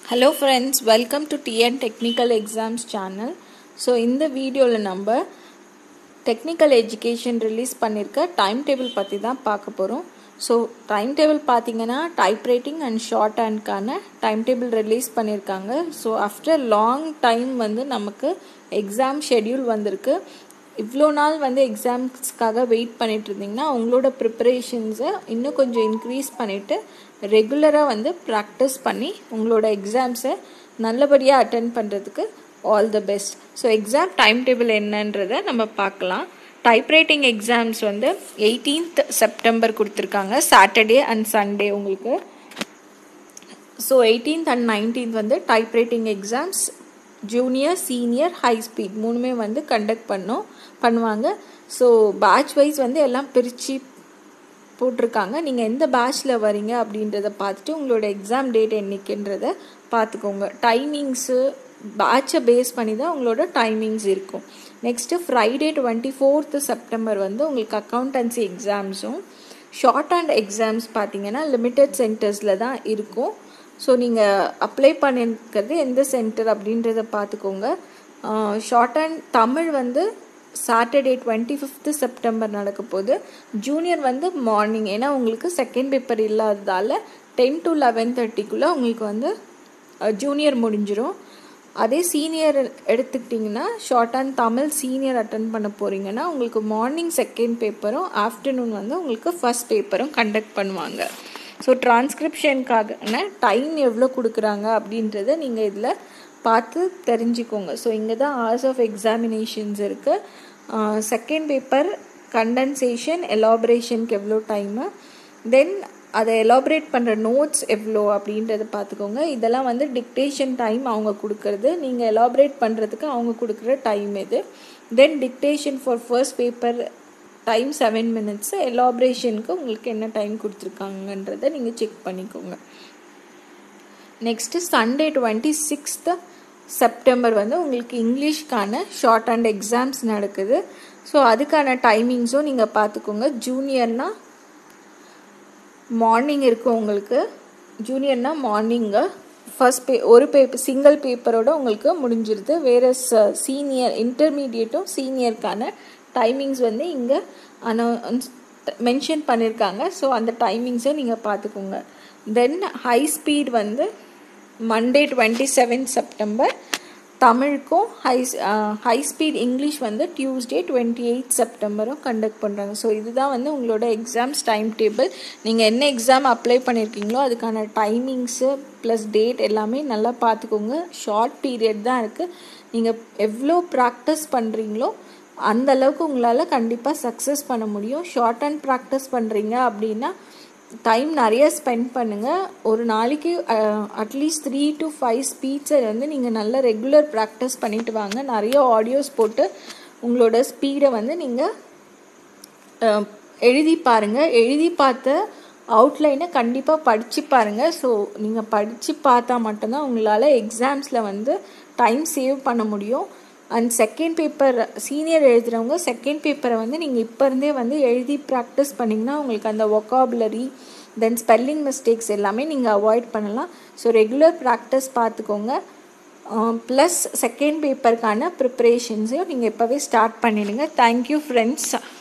hello friends welcome to TN technical exams channel so இந்த வீடியோவில் நம்ம டெக்னிக்கல் எஜுகேஷன் ரிலீஸ் பண்ணியிருக்க டைம் டேபிள் பற்றி தான் பார்க்க போகிறோம் ஸோ டைம் டேபிள் பார்த்தீங்கன்னா டைப் ரைட்டிங் அண்ட் ஷார்ட் ஹேண்ட்க்கான டைம் டேபிள் ரிலீஸ் பண்ணியிருக்காங்க ஸோ ஆஃப்டர் லாங் டைம் வந்து நமக்கு எக்ஸாம் ஷெட்யூல் வந்திருக்கு இவ்வளோ நாள் வந்து எக்ஸாம்ஸ்க்காக வெயிட் பண்ணிட்டு இருந்தீங்கன்னா உங்களோட ப்ரிப்பரேஷன்ஸை இன்னும் கொஞ்சம் இன்க்ரீஸ் பண்ணிவிட்டு ரெகுலராக வந்து ப்ராக்டிஸ் பண்ணி உங்களோட எக்ஸாம்ஸை நல்லபடியாக அட்டன் பண்ணுறதுக்கு all the best so exam time table என்னன்றதை நம்ம பார்க்கலாம் டைப்ரைட்டிங் எக்ஸாம்ஸ் வந்து எயிட்டீன்த் செப்டம்பர் கொடுத்துருக்காங்க சாட்டர்டே அண்ட் சண்டே உங்களுக்கு ஸோ எயிட்டீன்த் அண்ட் நைன்டீன்த் வந்து typewriting exams junior senior high speed மூணுமே வந்து கண்டக்ட் பண்ணோம் பண்ணுவாங்க ஸோ பேட்ச் வைஸ் வந்து எல்லாம் பிரித்து போட்டிருக்காங்க நீங்கள் எந்த பேட்ச்சில் வரீங்க அப்படின்றத பார்த்துட்டு உங்களோட எக்ஸாம் டேட் என்னைக்குன்றத பார்த்துக்கோங்க டைமிங்ஸு பேட்சை பேஸ் பண்ணி தான் உங்களோட டைமிங்ஸ் இருக்கும் next Friday twenty fourth September வந்து உங்களுக்கு அக்கௌண்டன்சி எக்ஸாம்ஸும் ஷார்ட் ஹேண்ட் எக்ஸாம்ஸ் பார்த்தீங்கன்னா லிமிட்டட் சென்டர்ஸில் தான் இருக்கும் ஸோ நீங்கள் அப்ளை பண்ணியிருக்கிறது எந்த சென்டர் அப்படின்றத பார்த்துக்கோங்க ஷார்ட் அண்ட் தமிழ் வந்து சாட்டர்டே டுவெண்ட்டி ஃபிஃப்த்து செப்டம்பர் நடக்க போகுது ஜூனியர் வந்து மார்னிங் ஏன்னா உங்களுக்கு செகண்ட் பேப்பர் இல்லாததால் டென் டு லெவன் தேர்ட்டிக்குள்ளே உங்களுக்கு வந்து ஜூனியர் முடிஞ்சிடும் அதே சீனியர் எடுத்துக்கிட்டிங்கன்னா shorthand Tamil senior attend பண்ண போகிறீங்கன்னா உங்களுக்கு மார்னிங் செகண்ட் பேப்பரும் ஆஃப்டர்நூன் வந்து உங்களுக்கு ஃபஸ்ட் பேப்பரும் கண்டக்ட் பண்ணுவாங்க ஸோ டிரான்ஸ்கிரிப்ஷனுக்கான டைம் எவ்வளோ கொடுக்குறாங்க அப்படின்றத நீங்கள் இதில் பார்த்து தெரிஞ்சுக்கோங்க ஸோ இங்கே தான் ஹவர்ஸ் ஆஃப் எக்ஸாமினேஷன்ஸ் இருக்குது செகண்ட் பேப்பர் கண்டன்சேஷன் எலாபரேஷனுக்கு எவ்வளோ டைமு தென் அதை எலாபரேட் பண்ணுற நோட்ஸ் எவ்வளோ அப்படின்றத பார்த்துக்கோங்க இதெல்லாம் வந்து டிக்டேஷன் டைம் அவங்க கொடுக்கறது நீங்கள் எலாபரேட் பண்ணுறதுக்கு அவங்க கொடுக்குற டைம் இது then dictation for first paper time seven minutes எலாபரேஷனுக்கு உங்களுக்கு என்ன டைம் கொடுத்துருக்காங்கன்றதை நீங்கள் செக் பண்ணிக்கோங்க next Sunday twenty sixth September வந்து உங்களுக்கு இங்கிலீஷ்க்கான ஷார்ட் அண்ட் எக்ஸாம்ஸ் நடக்குது ஸோ அதுக்கான டைமிங்ஸும் நீங்கள் பார்த்துக்கோங்க ஜூனியர்னா மார்னிங் இருக்கும் உங்களுக்கு ஜூனியர்னா மார்னிங்கு ஃபர்ஸ்ட் பே ஒரு பேப்பர் சிங்கிள் பேப்பரோட உங்களுக்கு முடிஞ்சிருது வேறு சீனியர் இன்டர்மீடியட்டும் சீனியருக்கான டைமிங்ஸ் வந்து இங்கே அனௌன்ஸ் மென்ஷன் பண்ணியிருக்காங்க ஸோ அந்த டைமிங்ஸை நீங்கள் பார்த்துக்கோங்க தென் ஹை ஸ்பீட் வந்து மண்டே டுவெண்ட்டி செவன் செப்டம்பர் தமிழுக்கும் ஹை ஹை ஸ்பீட் இங்கிலீஷ் வந்து டியூஸ்டே டுவெண்ட்டி எயிட் செப்டம்பரும் கண்டக்ட் பண்ணுறாங்க ஸோ இதுதான் வந்து உங்களோட எக்ஸாம்ஸ் டைம் டேபிள் நீங்கள் என்ன எக்ஸாம் அப்ளை பண்ணியிருக்கீங்களோ அதுக்கான டைமிங்ஸு ப்ளஸ் டேட் எல்லாமே நல்லா பார்த்துக்கோங்க ஷார்ட் பீரியட் தான் இருக்குது நீங்கள் எவ்வளோ ப்ராக்டிஸ் பண்ணுறீங்களோ அந்த அளவுக்கு உங்களால் கண்டிப்பாக சக்ஸஸ் பண்ண முடியும் ஷார்ட் அண்ட் ப்ராக்டிஸ் பண்ணுறீங்க அப்படின்னா டைம் நிறைய ஸ்பெண்ட் பண்ணுங்கள் ஒரு நாளைக்கு அட்லீஸ்ட் த்ரீ டு ஃபைவ் ஸ்பீட்ஸை வந்து நீங்கள் நல்ல ரெகுலர் ப்ராக்டிஸ் பண்ணிட்டு வாங்க நிறைய ஆடியோஸ் போட்டு உங்களோட ஸ்பீடை வந்து நீங்கள் எழுதி பாருங்கள் எழுதி பார்த்த அவுட்லைனை கண்டிப்பாக படித்து பாருங்கள் ஸோ நீங்கள் படித்து பார்த்தா மட்டும்தான் உங்களால் எக்ஸாம்ஸில் வந்து டைம் சேவ் பண்ண முடியும் அண்ட் செகண்ட் பேப்பர் சீனியர் எழுதுகிறவங்க செகண்ட் பேப்பரை வந்து நீங்கள் இப்போ இருந்தே வந்து எழுதி ப்ராக்டிஸ் பண்ணிங்கன்னா உங்களுக்கு அந்த ஒக்காபுலரி தென் ஸ்பெல்லிங் மிஸ்டேக்ஸ் எல்லாமே நீங்கள் அவாய்ட் பண்ணலாம் ஸோ ரெகுலர் ப்ராக்டிஸ் பார்த்துக்கோங்க ப்ளஸ் செகண்ட் பேப்பருக்கான ப்ரிப்ரேஷன்ஸையும் நீங்கள் இப்போவே ஸ்டார்ட் பண்ணிடுங்க தேங்க்யூ ஃப்ரெண்ட்ஸ்